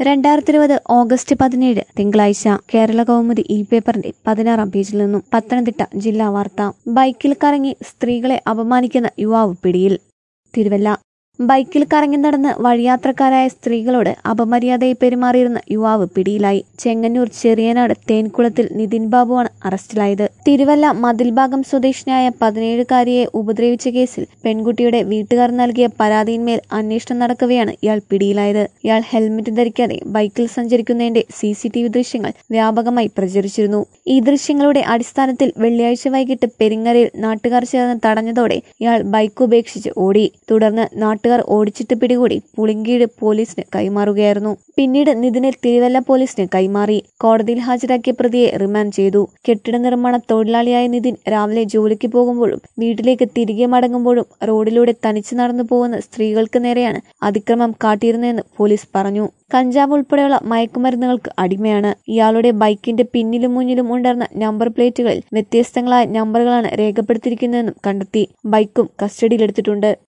രണ്ടായിരത്തി ഇരുപത് ഓഗസ്റ്റ് പതിനേഴ് തിങ്കളാഴ്ച കേരള കൗമുദി ഇ പേപ്പറിന്റെ പതിനാറാം പേജിൽ നിന്നും പത്തനംതിട്ട ജില്ലാ വാർത്ത ബൈക്കിൽ കറങ്ങി സ്ത്രീകളെ അപമാനിക്കുന്ന യുവാവ് പിടിയിൽ തിരുവല്ല ബൈക്കിൽ കറങ്ങി നടന്ന് വഴിയാത്രക്കാരായ സ്ത്രീകളോട് അപമര്യാദയെ പെരുമാറിയിരുന്ന യുവാവ് പിടിയിലായി ചെങ്ങന്നൂർ ചെറിയനാട് തേൻകുളത്തിൽ നിതിൻ ബാബുവാണ് അറസ്റ്റിലായത് തിരുവല്ല മതിൽഭാഗം സ്വദേശിനിയായ പതിനേഴുകാരിയെ ഉപദ്രവിച്ച കേസിൽ പെൺകുട്ടിയുടെ വീട്ടുകാർ നൽകിയ പരാതിയിന്മേൽ അന്വേഷണം നടക്കവെയാണ് ഇയാൾ പിടിയിലായത് ഇയാൾ ഹെൽമറ്റ് ധരിക്കാതെ ബൈക്കിൽ സഞ്ചരിക്കുന്നതിന്റെ സി സി ടി വി ദൃശ്യങ്ങൾ വ്യാപകമായി പ്രചരിച്ചിരുന്നു ഈ ദൃശ്യങ്ങളുടെ അടിസ്ഥാനത്തിൽ വെള്ളിയാഴ്ച വൈകിട്ട് പെരിങ്ങരയിൽ നാട്ടുകാർ ചേർന്ന് തടഞ്ഞതോടെ ഇയാൾ ബൈക്ക് ഉപേക്ഷിച്ച് ഓടി തുടർന്ന് നാട്ടുകാർ ഓടിച്ചിട്ട് പിടികൂടി പുളിങ്കീട് പോലീസിന് കൈമാറുകയായിരുന്നു പിന്നീട് നിതിനെ തിരുവല്ല പോലീസിന് കൈമാറി കോടതിയിൽ ഹാജരാക്കിയ പ്രതിയെ റിമാൻഡ് ചെയ്തു കെട്ടിട നിർമ്മാണ തൊഴിലാളിയായ നിതിൻ രാവിലെ ജോലിക്ക് പോകുമ്പോഴും വീട്ടിലേക്ക് തിരികെ മടങ്ങുമ്പോഴും റോഡിലൂടെ തനിച്ചു നടന്നു പോകുന്ന സ്ത്രീകൾക്ക് നേരെയാണ് അതിക്രമം കാട്ടിയിരുന്നതെന്ന് പോലീസ് പറഞ്ഞു കഞ്ചാവ് ഉൾപ്പെടെയുള്ള മയക്കുമരുന്നുകൾക്ക് അടിമയാണ് ഇയാളുടെ ബൈക്കിന്റെ പിന്നിലും മുന്നിലും ഉണ്ടായിരുന്ന നമ്പർ പ്ലേറ്റുകളിൽ വ്യത്യസ്തങ്ങളായ നമ്പറുകളാണ് രേഖപ്പെടുത്തിയിരിക്കുന്നതെന്നും കണ്ടെത്തി ബൈക്കും കസ്റ്റഡിയിലെടുത്തിട്ടുണ്ട്